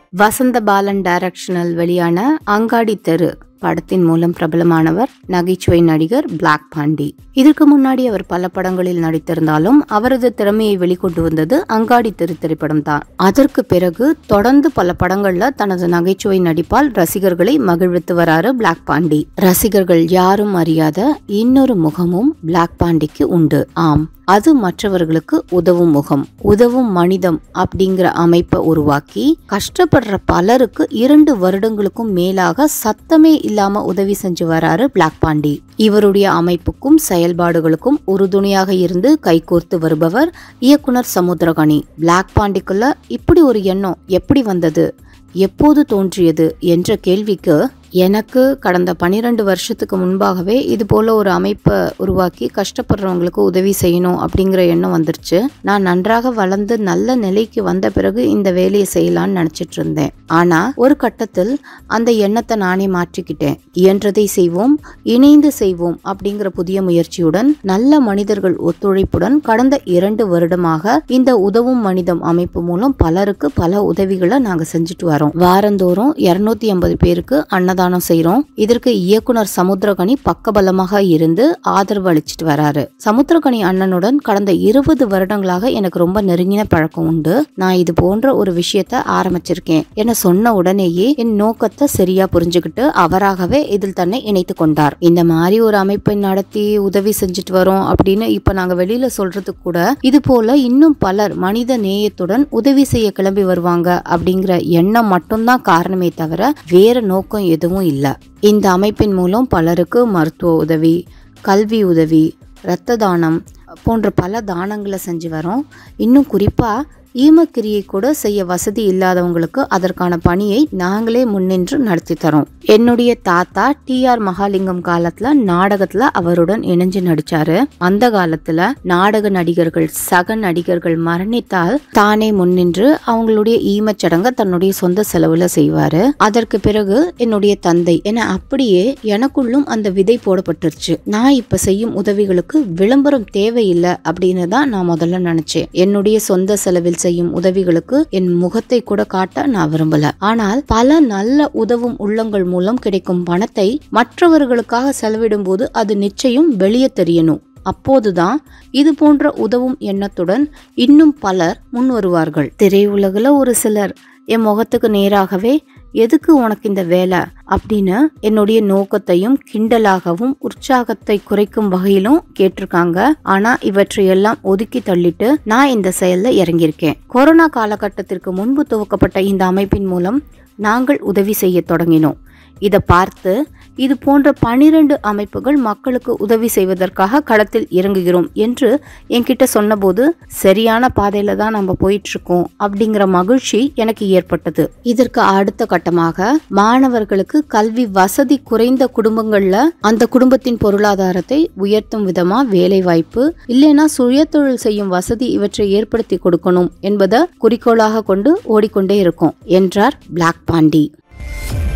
வசந்த பாலன் டைரக்ஷனில் வெளியான அங்காடி தெரு படத்தின் மூலம் பிரபலமானவர் நகைச்சுவை நடிகர் பிளாக் பாண்டி இதற்கு முன்னாடி அவர் பல படங்களில் நடித்திருந்தாலும் அவரது திறமையை வெளிக்கொண்டு வந்தது அங்காடி தெரு திரைப்படம் தான் அதற்கு பிறகு தொடர்ந்து பல படங்கள்ல தனது நகைச்சுவை நடிப்பால் ரசிகர்களை மகிழ்வித்து வராரு பிளாக் பாண்டி ரசிகர்கள் யாரும் அறியாத இன்னொரு முகமும் பிளாக் பாண்டிக்கு உண்டு ஆம் அது மற்றவர்களுக்கு உதவும் முகம் உதவும் மனிதம் அப்படிங்கிற அமைப்பை உருவாக்கி கஷ்டப்படுற பலருக்கு இரண்டு வருடங்களுக்கும் மேலாக சத்தமே இல்லாம உதவி செஞ்சு வராரு பிளாக் பாண்டி இவருடைய அமைப்புக்கும் செயல்பாடுகளுக்கும் உறுதுணையாக இருந்து கைகோர்த்து வருபவர் இயக்குனர் சமுத்திரகனி பிளாக் பாண்டிக்குள்ள இப்படி ஒரு எண்ணம் எப்படி வந்தது எப்போது தோன்றியது என்ற கேள்விக்கு எனக்கு கடந்த பனிரெண்டு வருஷத்துக்கு முன்பாகவே இது போல ஒரு அமைப்பை உருவாக்கி கஷ்டப்படுறவங்களுக்கு உதவி செய்யணும் அப்படிங்கிற எண்ணம் வந்துருச்சு நான் நன்றாக வளர்ந்து நல்ல நிலைக்கு வந்த பிறகு இந்த வேலையை செய்யலாம்னு நினைச்சிட்டு இருந்தேன் ஆனா ஒரு கட்டத்தில் அந்த எண்ணத்தை நானே மாற்றிக்கிட்டேன் இயன்றதை செய்வோம் இணைந்து செய்வோம் அப்படிங்கிற புதிய முயற்சியுடன் நல்ல மனிதர்கள் ஒத்துழைப்புடன் கடந்த இரண்டு வருடமாக இந்த உதவும் மனிதம் அமைப்பு மூலம் பலருக்கு பல உதவிகளை நாங்க செஞ்சுட்டு வரோம் வாரந்தோறும் இருநூத்தி ஐம்பது பேருக்கு அன்னதானம் செய்றோம் இதற்கு இயக்குனர் சமுத்திரகனி பக்கபலமாக இருந்து ஆதரவு அளிச்சிட்டு வராரு சமுத்திரகனி அண்ணனுடன் கடந்த இருபது வருடங்களாக எனக்கு ரொம்ப நெருங்கின பழக்கம் உண்டு நான் இது போன்ற ஒரு விஷயத்த ஆரம்பிச்சிருக்கேன் என சொன்ன உடனேயே என் நோக்கத்தை சரியா புரிஞ்சுக்கிட்டு அவராகவே இதில் தன்னை இணைத்து கொண்டார் இந்த மாதிரி ஒரு அமைப்பை நடத்தி உதவி செஞ்சுட்டு வரோம் அப்படின்னு இப்ப நாங்க வெளியில சொல்றதுக்கு கூட இது போல இன்னும் பலர் மனித நேயத்துடன் உதவி செய்ய கிளம்பி வருவாங்க அப்படிங்கிற எண்ணம் மட்டும்தான் காரணமே தவிர வேற நோக்கம் எதுவும் இல்ல இந்த அமைப்பின் மூலம் பலருக்கு மருத்துவ உதவி கல்வி உதவி இரத்த தானம் போன்ற பல தானங்களை செஞ்சு வரோம் இன்னும் குறிப்பா ஈமக்கிரியை கூட செய்ய வசதி இல்லாதவங்களுக்கு அதற்கான பணியை நாங்களே முன்னின்று நடத்தி தரோம் என்னுடைய தாத்தா டி ஆர் மகாலிங்கம் காலத்துல நாடகத்துல அவருடன் இணைஞ்சு நடிச்சாரு அந்த காலத்துல நாடக நடிகர்கள் சக நடிகர்கள் மரணித்தால் தானே முன்னின்று அவங்களுடைய ஈமச்சடங்கை தன்னுடைய சொந்த செலவுல செய்வாரு அதற்கு பிறகு என்னுடைய தந்தை என அப்படியே எனக்குள்ளும் அந்த விதை போடப்பட்டுருச்சு நான் இப்ப செய்யும் உதவிகளுக்கு விளம்பரம் தேவையில்லை அப்படின்னு தான் நான் முதல்ல நினைச்சேன் என்னுடைய சொந்த செலவில் செய்யும் உதவிகளுக்கு என் முகத்தை கூட காட்ட நான் விரும்பல ஆனால் பல நல்ல உதவும் உள்ளங்கள் மூலம் கிடைக்கும் பணத்தை மற்றவர்களுக்காக செலவிடும் போது அது நிச்சயம் வெளியே தெரியணும் அப்போதுதான் இது போன்ற உதவும் எண்ணத்துடன் இன்னும் பலர் முன் வருவார்கள் திரையுலகில் ஒரு சிலர் என் முகத்துக்கு நேராகவே எதுக்கு உனக்கு இந்த வேலை அப்படின்னு என்னுடைய நோக்கத்தையும் கிண்டலாகவும் உற்சாகத்தை குறைக்கும் வகையிலும் கேட்டிருக்காங்க ஆனா இவற்றையெல்லாம் ஒதுக்கி தள்ளிட்டு நான் இந்த செயல்ல இறங்கியிருக்கேன் கொரோனா காலகட்டத்திற்கு முன்பு துவக்கப்பட்ட இந்த அமைப்பின் மூலம் நாங்கள் உதவி செய்ய தொடங்கினோம் இதை பார்த்து இது போன்ற பனிரெண்டு அமைப்புகள் மக்களுக்கு உதவி செய்வதற்காக களத்தில் இறங்குகிறோம் என்று என்கிட்ட சொன்னபோது சரியான பாதையில தான் நம்ம போயிட்டு இருக்கோம் அப்படிங்கிற மகிழ்ச்சி எனக்கு ஏற்பட்டது இதற்கு அடுத்த கட்டமாக மாணவர்களுக்கு கல்வி வசதி குறைந்த குடும்பங்கள்ல அந்த குடும்பத்தின் பொருளாதாரத்தை உயர்த்தும் விதமா வேலை வாய்ப்பு இல்லைன்னா சுயதொழில் செய்யும் வசதி இவற்றை ஏற்படுத்தி கொடுக்கணும் என்பதை குறிக்கோளாக கொண்டு ஓடிக்கொண்டே இருக்கும் என்றார் பிளாக் பாண்டி